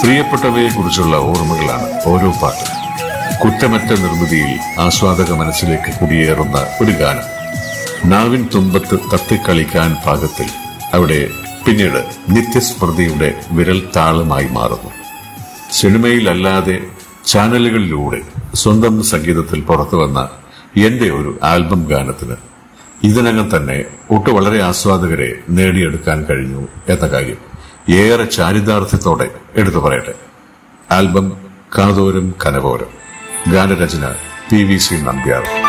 പ്രിയപ്പെട്ടവയെക്കുറിച്ചുള്ള ഓർമ്മകളാണ് ഓരോ പാട്ടും കുറ്റമറ്റ നിർമ്മിതിയിൽ ആസ്വാദക മനസ്സിലേക്ക് കുടിയേറുന്ന ഒരു ഗാനം നാവിൻ തുമ്പത്ത് തത്തിക്കളിക്കാൻ പാകത്തിൽ അവിടെ പിന്നീട് നിത്യസ്മൃതിയുടെ വിരൽ താളമായി മാറുന്നു സിനിമയിലല്ലാതെ ചാനലുകളിലൂടെ സ്വന്തം സംഗീതത്തിൽ പുറത്തു വന്ന എന്റെ ഒരു ആൽബം ഗാനത്തിന് ഇതിനകം തന്നെ ഒട്ടു വളരെ ആസ്വാദകരെ നേടിയെടുക്കാൻ കഴിഞ്ഞു എന്ന കാര്യം ഏറെ ചാരിതാർത്ഥ്യത്തോടെ എടുത്തു പറയട്ടെ ആൽബം കാതോരം കനകോരം ഗാനരചന പി വി സി നമ്പ്യാർ